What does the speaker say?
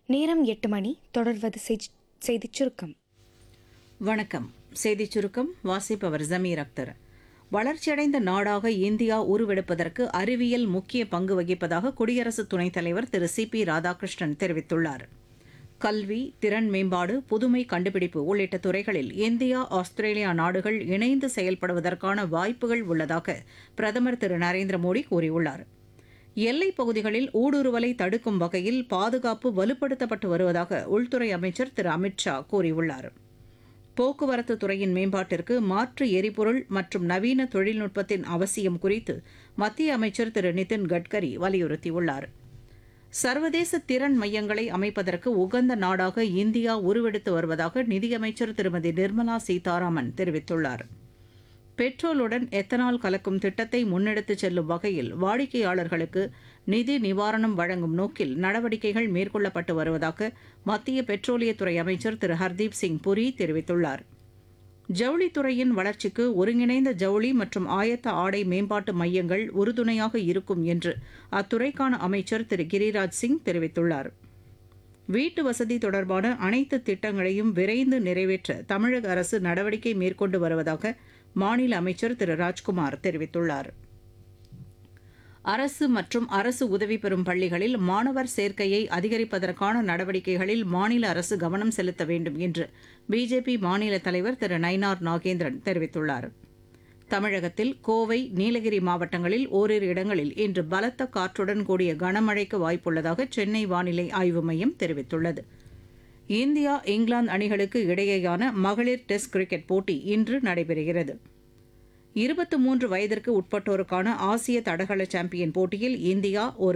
நேரம் எட்டு மணி தொடர்வது செய்தி- செய்திச் சுருக்கம் வணக்கம் செய்திச் சுருக்கம் வாசிப்பவர் ஜமீர் அக்தர் வளர்ச்சியடைந்த நாடாக இந்தியா உருவெடுப்பதற்கு அறிவியல் முக்கிய பங்கு வகிப்பதாக குடியரசு துணைத் தலைவர் திரு சி பி ராதாகிருஷ்ணன் தெரிவித்துள்ளார் கல்வி திறன் மேம்பாடு புதுமை கண்டுபிடிப்பு உள்ளிட்ட துறைகளில் இந்தியா ஆஸ்திரேலியா நாடுகள் இணைந்து செயல்படுவதற்கான வாய்ப்புகள் உள்ளதாக பிரதமர் திரு நரேந்திர மோடி கூறியுள்ளார் எல்லைப் பகுதிகளில் ஊடுருவலை தடுக்கும் வகையில் பாதுகாப்பு வலுப்படுத்தப்பட்டு வருவதாக உள்துறை அமைச்சர் திரு அமித்ஷா கூறியுள்ளார் போக்குவரத்து துறையின் மேம்பாட்டிற்கு மாற்று எரிபொருள் மற்றும் நவீன தொழில்நுட்பத்தின் அவசியம் குறித்து மத்திய அமைச்சர் திரு நிதின் கட்கரி வலியுறுத்தியுள்ளார் சர்வதேச திறன் மையங்களை அமைப்பதற்கு உகந்த நாடாக இந்தியா உருவெடுத்து வருவதாக நிதியமைச்சர் திருமதி நிர்மலா சீதாராமன் தெரிவித்துள்ளார் பெட்ரோலுடன் எத்தனால் கலக்கும் திட்டத்தை முன்னெடுத்துச் செல்லும் வகையில் வாடிக்கையாளர்களுக்கு நிதி நிவாரணம் வழங்கும் நோக்கில் நடவடிக்கைகள் மேற்கொள்ளப்பட்டு வருவதாக மத்திய பெட்ரோலியத்துறை அமைச்சர் திரு ஹர்தீப் சிங் புரி தெரிவித்துள்ளார் ஜவுளித்துறையின் வளர்ச்சிக்கு ஒருங்கிணைந்த ஜவுளி மற்றும் ஆயத்த ஆடை மேம்பாட்டு மையங்கள் உறுதுணையாக இருக்கும் என்று அத்துறைக்கான அமைச்சர் திரு கிரிராஜ் சிங் தெரிவித்துள்ளார் வீட்டு வசதி தொடர்பான அனைத்து திட்டங்களையும் விரைந்து நிறைவேற்ற தமிழக அரசு நடவடிக்கை மேற்கொண்டு வருவதாக மாநில அமைச்சர் திரு ராஜ்குமார் தெரிவித்துள்ளார் அரசு மற்றும் அரசு உதவி பெறும் பள்ளிகளில் மாணவர் சேர்க்கையை அதிகரிப்பதற்கான நடவடிக்கைகளில் மாநில அரசு கவனம் செலுத்த வேண்டும் என்று பிஜேபி மாநில தலைவர் திரு நயினார் நாகேந்திரன் தெரிவித்துள்ளார் தமிழகத்தில் கோவை நீலகிரி மாவட்டங்களில் ஓரிரு இடங்களில் இன்று பலத்த காற்றுடன் கூடிய கனமழைக்கு வாய்ப்புள்ளதாக சென்னை வானிலை ஆய்வு மையம் தெரிவித்துள்ளது இந்தியா இங்கிலாந்து அணிகளுக்கு இடையேயான மகளிர் டெஸ்ட் கிரிக்கெட் போட்டி இன்று நடைபெறுகிறது இருபத்தி மூன்று வயதிற்கு உட்பட்டோருக்கான ஆசிய தடகள சாம்பியன் போட்டியில் இந்தியா ஒரு